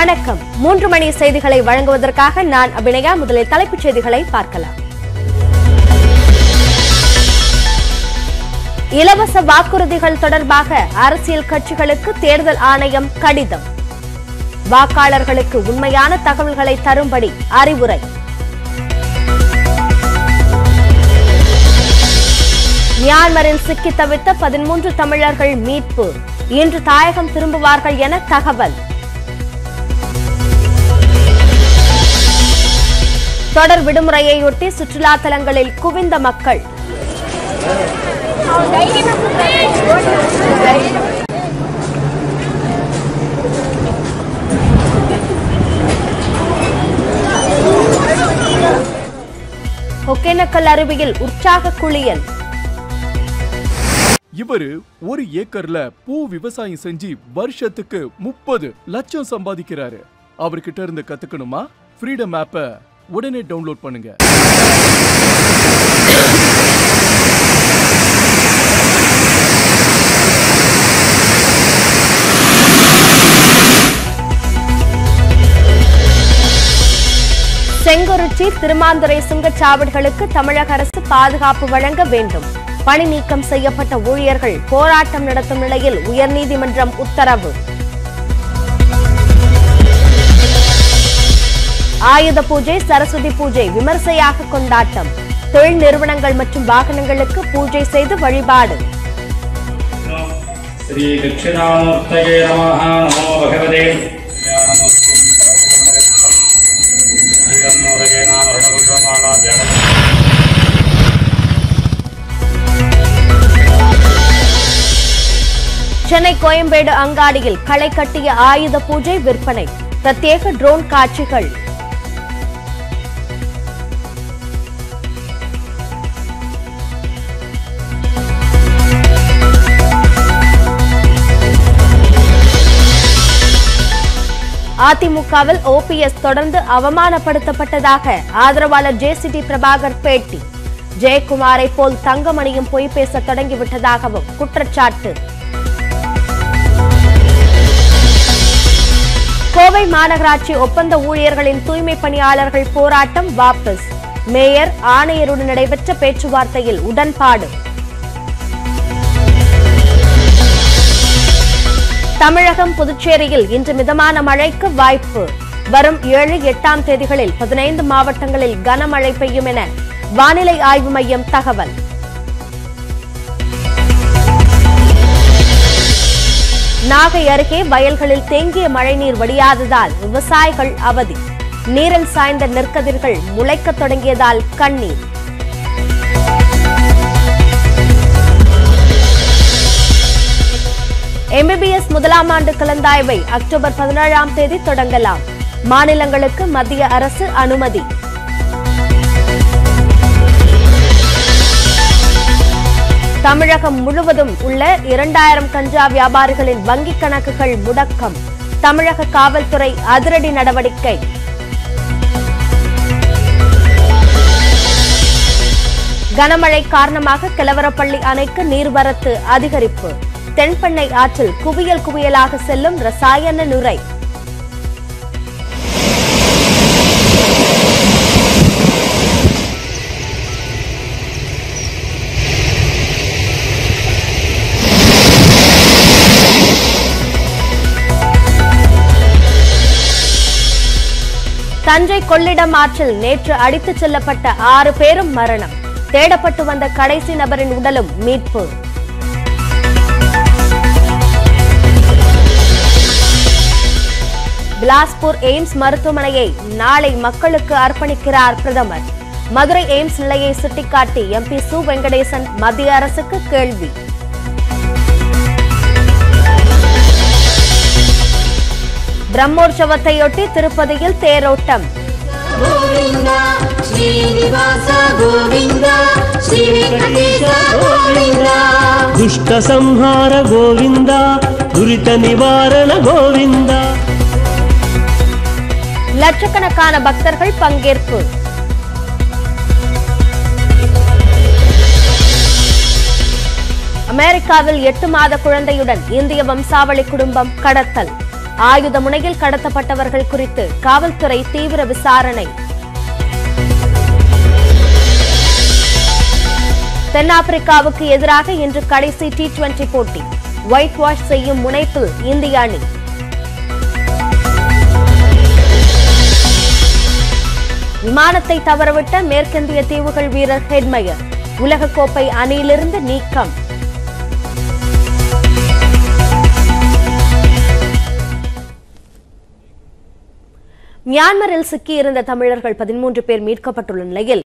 வணக்கம் மூன்று மணி செய்திகளை வழங்குவதற்காக நான் அபிநயா முதலில் தலைப்புச் செய்திகளை பார்க்கலாம் இலவச வாக்குறுதிகள் தொடர்பாக அரசியல் கட்சிகளுக்கு தேர்தல் ஆணையம் கடிதம் வாக்காளர்களுக்கு உண்மையான தகவல்களை தரும்படி அறிவுரை மியான்மரில் சிக்கி தவித்த பதிமூன்று தமிழர்கள் மீட்பு இன்று தாயகம் திரும்புவார்கள் என தகவல் தொடர் விடுமுறையையொட்டி சுற்றுலா தலங்களில் குவிந்த மக்கள் ஒகேனக்கல் அருவியில் உற்சாக குளியல் இவரு ஒரு ஏக்கர்ல பூ விவசாயம் செஞ்சு வருஷத்துக்கு முப்பது லட்சம் சம்பாதிக்கிறாரு அவர்கிட்ட இருந்து கத்துக்கணுமா ஃப்ரீடம் ஆப்பை உடனே டவுன்லோட் பண்ணுங்க செங்குறிச்சி திருமாந்துறை சுங்கச்சாவடிகளுக்கு தமிழக அரசு பாதுகாப்பு வழங்க வேண்டும் பணி நீக்கம் செய்யப்பட்ட ஊழியர்கள் போராட்டம் நடத்தும் நிலையில் உயர்நீதிமன்றம் உத்தரவு ஆயுத பூஜை சரஸ்வதி பூஜை விமர்சையாக கொண்டாட்டம் தொழில் நிறுவனங்கள் மற்றும் வாகனங்களுக்கு பூஜை செய்து வழிபாடு श्री दक्षिणामूर्तये नमः नमो भगवते சென்னை கோயம்பேடு அங்காடியில் களை கட்டிய ஆயுத பூஜை விற்பனை பிரத்யேக ட்ரோன் காட்சிகள் அதிமுகவில் ஓபிஎஸ் தொடர்ந்து அவமானப்படுத்தப்பட்டதாக ஆதரவாளர் ஜேசிடி பிரபாகர் பேட்டி ஜெயக்குமாரை போல் தங்கமணியும் பொய் பேச தொடங்கிவிட்டதாகவும் குற்றச்சாட்டு கோவை மாநகராட்சி ஒப்பந்த ஊழியர்களின் தூய்மை பணியாளர்கள் போராட்டம் வாபஸ் மேயர் ஆணையருடன் நடைபெற்ற பேச்சுவார்த்தையில் உடன்பாடு தமிழகம் புதுச்சேரியில் இன்று மிதமான மழைக்கு வாய்ப்பு வரும் ஏழு எட்டாம் தேதிகளில் பதினைந்து மாவட்டங்களில் கனமழை பெய்யும் என வானிலை ஆய்வு மையம் தகவல் நாகை அருகே வயல்களில் தேங்கிய மழைநீர் வடியாததால் விவசாயிகள் அவதி நீரில் சாய்ந்த நெற்கதிர்கள் முளைக்கத் தொடங்கியதால் கண்ணீர் எம்பிபிஎஸ் முதலாம் ஆண்டு கலந்தாய்வை அக்டோபர் பதினேழாம் தேதி தொடங்கலாம் மாநிலங்களுக்கு மத்திய அரசு அனுமதி தமிழகம் முழுவதும் உள்ள இரண்டாயிரம் கஞ்சா வியாபாரிகளின் வங்கிக் கணக்குகள் முடக்கம் தமிழக காவல்துறை அதிரடி நடவடிக்கை கனமழை காரணமாக கிளவரப்பள்ளி அணைக்கு நீர்வரத்து அதிகரிப்பு தென்பெண்ணை ஆற்றில் குவியல் குவியலாக செல்லும் ரசாயன நுரை தஞ்சை கொள்ளிடம் ஆற்றில் நேற்று அடித்துச் செல்லப்பட்ட ஆறு பேரும் மரணம் தேடப்பட்டு வந்த கடைசி நபரின் உடலும் மீட்பு பிலாஸ்பூர் எய்ம்ஸ் மருத்துவமனையை நாளை மக்களுக்கு அர்ப்பணிக்கிறார் பிரதமர் மதுரை எய்ம்ஸ் நிலையை சுட்டிக்காட்டி எம்பி சு வெங்கடேசன் மத்திய அரசுக்கு கேள்வி பிரம்மோற்சவத்தையொட்டி திருப்பதியில் தேரோட்டம் గోవింద శ్రీనివాస గోవింద శ్రీ వెంకటేశ గోవింద ದುಷ್ಟ ಸಂಹಾರ ಗೋವಿಂದ ದುರಿತ ನಿವಾರಣ ಗೋವಿಂದ லட்சக்கணக்கான பக்தர்கள் பங்கேற்பு அமெரிக்காவில் எட்டு மாத குழந்தையுடன் இந்திய வம்சாவளி குடும்பம் கடத்தல் ஆயுத முனையில் கடத்தப்பட்டவர்கள் குறித்து காவல்துறை தீவிர விசாரணை தென்னாப்பிரிக்காவுக்கு எதிராக இன்று கடைசி டி டுவெண்டி போட்டி ஒயிட் வாஷ் செய்யும் முனைப்பில் இந்திய அணி விமானத்தை தவறவிட்ட மேற்கிந்திய தீவுகள் வீரர் ஹெட்மயர் உலகக்கோப்பை அணியிலிருந்து நீக்கம் மியான்மரில் சிக்கியிருந்த தமிழர்கள் பதிமூன்று பேர் மீட்கப்பட்டுள்ள நிலையில்